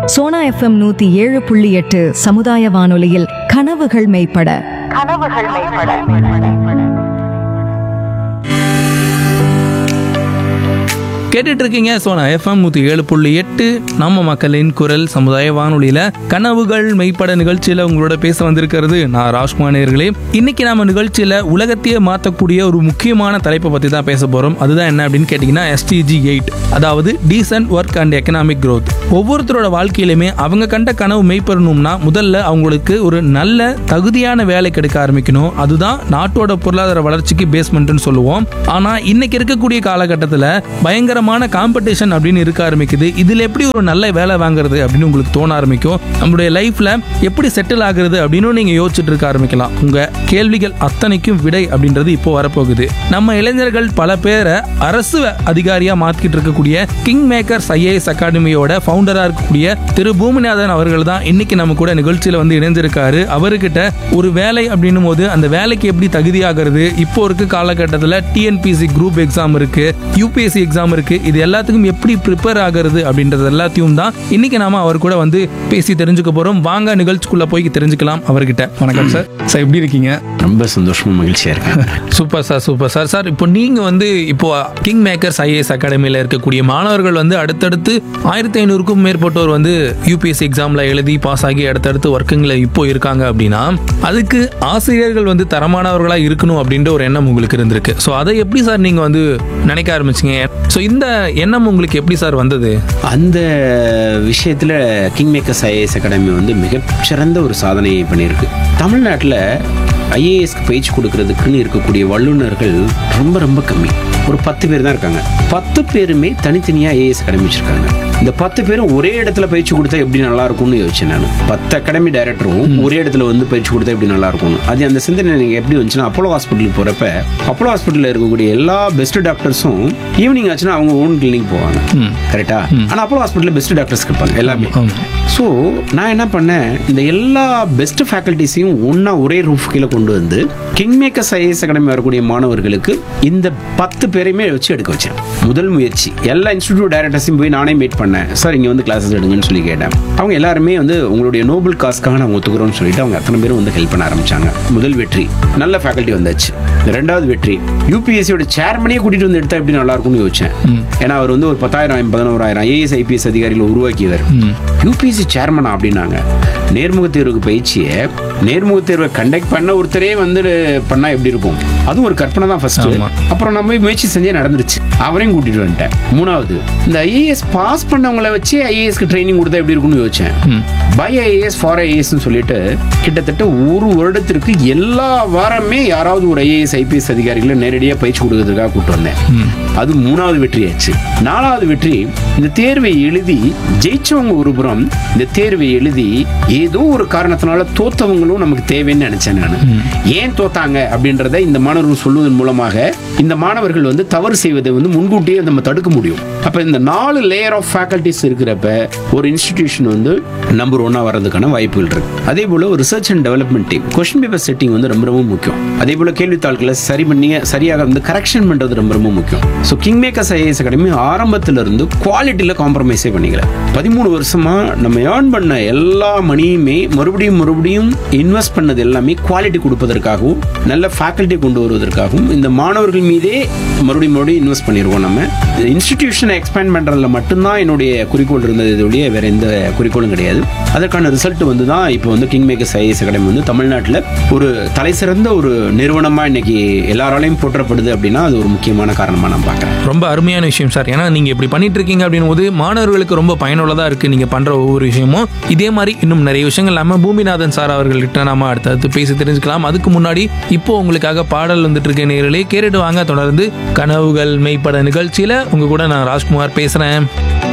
Sona FM நூத்தி ஏழு புள்ளி எட்டு சமுதாய வானொலியில் கனவுகள் மெய்ப்பட கனவுகள் மேம்பட கேட்டுட்டு இருக்கீங்க சோனா எஃப்எம் நூற்றி ஏழு புள்ளி எட்டு நம்ம மக்களின் குரல் சமுதாய வானொலியில கனவுகள் மெய்ப்பட நிகழ்ச்சியில உங்களோட பேச வந்திருக்கிறது நான் ராஜ்குமார் நேயர்களே இன்னைக்கு நம்ம நிகழ்ச்சியில உலகத்தையே மாற்றக்கூடிய ஒரு முக்கியமான தலைப்பை பத்தி தான் பேச போறோம் அதுதான் என்ன அப்படின்னு கேட்டிங்கன்னா எஸ்டிஜி எயிட் அதாவது decent work and economic growth ஒவ்வொருத்தரோட வாழ்க்கையிலுமே அவங்க கண்ட கனவு மெய்ப்பெறணும்னா முதல்ல அவங்களுக்கு ஒரு நல்ல தகுதியான வேலை கிடைக்க ஆரம்பிக்கணும் அதுதான் நாட்டோட பொருளாதார வளர்ச்சிக்கு பேஸ்மெண்ட்னு சொல்லுவோம் ஆனா இன்னைக்கு இருக்கக்கூடிய காலகட்டத்தில் பயங்கரமான காம்படிஷன் அப்படின்னு இருக்க ஆரம்பிக்குது இதுல எப்படி ஒரு நல்ல வேலை வாங்குறது அப்படின்னு உங்களுக்கு தோண ஆரம்பிக்கும் நம்மளுடைய லைஃப்ல எப்படி செட்டில் ஆகுறது அப்படின்னு நீங்க யோசிச்சுட்டு இருக்க ஆரம்பிக்கலாம் உங்க கேள்விகள் அத்தனைக்கும் விடை அப்படின்றது இப்போ வரப்போகுது நம்ம இளைஞர்கள் பல பேரை அரசு அதிகாரியா மாத்திக்கிட்டு இருக்கக்கூடிய கிங் மேக்கர்ஸ் ஐஏஎஸ் அகாடமியோட ஃபவுண்டரா இருக்கக்கூடிய திரு பூமிநாதன் அவர்கள் தான் இன்னைக்கு நம்ம கூட நிகழ்ச்சியில வந்து இணைஞ்சிருக்காரு அவர்கிட்ட ஒரு வேலை அப்படின்னும் போது அந்த வேலைக்கு எப்படி தகுதியாகிறது இப்போ இருக்க காலகட்டத்தில் டிஎன்பிசி குரூப் எக்ஸாம் இருக்கு யூபிஎஸ்சி எக்ஸாம் இருக்கு இது எல்லாத்துக்கும் எப்படி ப்ரிப்பேர் ஆகிறது அப்படின்றது எல்லாத்தையும் தான் இன்னைக்கு நாம அவர் கூட வந்து பேசி தெரிஞ்சுக்க போறோம் வாங்க நிகழ்ச்சிக்குள்ள போய் தெரிஞ்சுக்கலாம் அவர்கிட்ட வணக்கம் சார் சார் எப்படி இருக்கீங்க ரொம்ப சந்தோஷமா மகிழ்ச்சியா இருக்கேன் super sir super sir sir இப்போ நீங்க வந்து இப்போ கிங் மேக்கர்ஸ் ஐஏஎஸ் அகாடமியில் இருக்கக்கூடிய மாணவர்கள் வந்து அடுத்தடுத்து ஆயிரத்தி ஐநூறுக்கும் மேற்பட்டோர் வந்து யூபிஎஸ்சி எக்ஸாம்ல எழுதி பாஸ் ஆகி அடுத்தடுத்து ஒர்க்கிங்ல இப்போ இருக்காங்க அப்படின்னா அதுக்கு ஆசிரியர்கள் வந்து தரமானவர்களா இருக்கணும் அப்படின்ற ஒரு எண்ணம் உங்களுக்கு இருந்திருக்கு ஸோ அதை எப்படி சார் நீங்க வந்து நினைக்க ஆரம்பிச்சீங்க ஸோ இந்த எண்ணம் உங்களுக்கு எப்படி சார் வந்தது அந்த விஷயத்துல கிங் மேக்கர்ஸ் ஐஏஎஸ் அகாடமி வந்து மிகச்சிறந்த ஒரு சாதனையை பண்ணியிருக்கு தமிழ்நாட்டில் ஐஏஎஸ்க்கு பயிற்சி கொடுக்கறதுக்குன்னு இருக்கக்கூடிய வல்லுநர்கள் ரொம்ப ரொம்ப கம்மி ஒரு பத்து பேர் தான் இருக்காங்க பத்து பேருமே தனித்தனியாக ஐஏஎஸ் அகாடமி வச்சிருக்காங்க இந்த பத்து பேரும் ஒரே இடத்துல பயிற்சி கொடுத்தா எப்படி நல்லா இருக்கும்னு யோசிச்சேன் நான் பத்து அகாடமி டைரக்டரும் ஒரே இடத்துல வந்து பயிற்சி கொடுத்தா எப்படி நல்லா இருக்கும்னு அது அந்த சிந்தனை எனக்கு எப்படி வந்துச்சுன்னா அப்போலோ ஹாஸ்பிட்டலுக்கு போறப்ப அப்போலோ ஹாஸ்பிட்டலில் இருக்கக்கூடிய எல்லா பெஸ்ட் டாக்டர்ஸும் ஈவினிங் ஆச்சுன்னா அவங்க ஓன் கிளினிக் போவாங்க கரெக்டா ஆனா அப்போலோ ஹாஸ்பிட்டலில் பெஸ்ட் டாக்டர்ஸ் இருப்பாங்க எல்லாமே ஸோ நான் என்ன பண்ணேன் இந்த எல்லா பெஸ்ட் ஃபேக்கல்டிஸையும் ஒன்றா ஒரே ரூஃப் கீழே கொண்டு வந்து கிங் மேக்கர்ஸ் ஐஏஎஸ் அகாடமி வரக்கூடிய மாணவர்களுக்கு இந்த பத்து பேரையுமே வச்சு எடுக்க வச்சேன் முதல் முயற்சி எல்லா இன்ஸ்டிடியூட் டைரக்டர்ஸையும் போய் நானே மீட் பண்ணேன் சார் இங்கே வந்து கிளாஸஸ் எடுங்கன்னு சொல்லி கேட்டேன் அவங்க எல்லாருமே வந்து உங்களுடைய நோபல் காஸ்க்காக நாங்கள் ஒத்துக்கிறோம்னு சொல்லிட்டு அவங்க அத்தனை பேரும் வந்து ஹெல்ப் பண்ண ஆரம்பிச்சாங்க முதல் வெற்றி நல்ல ஃபேக்கல்ட்டி வந்தாச்சு ரெண்டாவது வெற்றி யூபிஎஸ்சியோட சேர்மனே கூட்டிட்டு வந்து எடுத்தா எப்படி நல்லா இருக்கும்னு யோசிச்சேன் ஏன்னா அவர் வந்து ஒரு பத்தாயிரம் பதினோராயிரம் ஐஏஎஸ் ஐபிஎஸ் அதிகாரிகளை உருவாக்கியவர் யூபிஎஸ்சி சேர்மனா அப்படின்னாங்க நேர்முக தேர்வுக்கு பயிற்சியை நேர்முக தேர்வை கண்டக்ட் பண்ண ஒருத்தரே வந்து பண்ணா எப்படி இருக்கும் அதுவும் ஒரு கற்பனை தான் ஃபர்ஸ்ட் ஆமா. அப்புறம் நம்ம போய் முயற்சி செஞ்சே நடந்துருச்சு அவரையும் கூட்டிட்டு வந்துட்டேன் மூணாவது இந்த ஐஏஎஸ் பாஸ் பண்ணவங்கள வச்சு ஐஏஎஸ்க்கு ட்ரைனிங் கொடுத்தா எப்படி இருக்கும்னு யோசிச்சேன் பை ஐஏஎஸ் ஃபார் ஐஏஎஸ்னு சொல்லிட்டு கிட்டத்தட்ட ஒரு வருடத்திற்கு எல்லா வாரமே யாராவது ஒரு ஐஏஎஸ் ஐபிஎஸ் அதிகாரிகளை நேரடியாக பயிற்சி கொடுக்கறதுக்காக கூட்டு வந்தேன் அது மூணாவது வெற்றியாச்சு நாலாவது வெற்றி இந்த தேர்வை எழுதி ஜெயிச்சவங்க ஒரு புறம் இந்த தேர்வை எழுதி ஏதோ ஒரு காரணத்தினால தோத்தவங்களும் நமக்கு தேவைன்னு நினைச்சேன் நான் ஏன் தோத்தாங்க அப்படின்றத இந்த மாணவர்கள் சொல்லுவதன் மூலமாக இந்த மாணவர்கள் வந்து தவறு செய்வதை வந்து முன்கூட்டியே நம்ம தடுக்க முடியும் அப்ப இந்த நாலு லேயர் ஆஃப் ஃபேக்கல்டிஸ் இருக்கிறப்ப ஒரு இன்ஸ்டிடியூஷன் வந்து நம்பர் ஒன்னா வர்றதுக்கான வாய்ப்புகள் இருக்கு அதே போல ஒரு research and development team question paper setting வந்து ரொம்ப ரொம்ப முக்கியம் அதே போல கேள்வித்தாள்களை சரி பண்ணி சரியாக வந்து கரெக்ஷன் பண்றது ரொம்ப ரொம்ப முக்கியம் so king makers IAS academy ஆரம்பத்துல இருந்து குவாலிட்டியில காம்ப்ரமைஸே பண்ணிக்கல பதிமூணு வருஷமா நம்ம ஏர்ன் பண்ண எல்லா மணியுமே மறுபடியும் மறுபடியும் இன்வெஸ்ட் பண்ணது எல்லாமே குவாலிட்டி கொடுப்பதற்காகவும் நல்ல ஃபேக்கல்ட்டி கொண்டு வருவதற்காகவும் இந்த மாணவர்கள் மீதே மறுபடியும் மறுபடியும் இன்வெஸ்ட் பண்ணிருக்கோம் நம்ம இன்ஸ்டிடியூஷனை எக்ஸ்பேண்ட் பண்றதுல மட்டும்தான் என்னுடைய குறிக்கோள் இருந்தது ஒழிய வேற எந்த குறிக்கோளும் கிடையாது அதற்கான ரிசல்ட் வந்து தான் இப்போ வந்து கிங் மேக்கர்ஸ் ஐஏஎஸ் அகாடமி வந்து தமிழ்நாட்டில் ஒரு தலை சிறந்த ஒரு நிறுவனமா இன்னைக்கு எல்லாராலையும் போற்றப்படுது அப்படின்னா அது ஒரு முக்கியமான காரணமா நான் பார்க்குறேன் ரொம்ப அருமையான விஷயம் சார் ஏன்னா நீங்க இப்படி பண்ணிட்டு இருக்கீங்க அப்படின்னும் போது மாணவர்களுக்கு ரொம்ப பயனுள்ளதா இருக்கு நீங்க பண்ற ஒவ்வொரு விஷயமும் இதே மாதிரி இன்னும் நிறைய விஷயங்கள் நம்ம பூமிநாதன் சார் அவர்கள்கிட்ட நாம அடுத்தடுத்து பேசி தெரிஞ்சுக்கலாம் அதுக்கு முன்னாடி இப்போ உங்களுக்காக பாடல் வந்துட்டு இருக்க நேரலே கேட்டுட்டு வாங்க தொடர்ந்து கனவுகள் மெய்ப்பட நிகழ்ச்சியில உங்க கூட நான் ராஜ்குமார் பேசுறேன்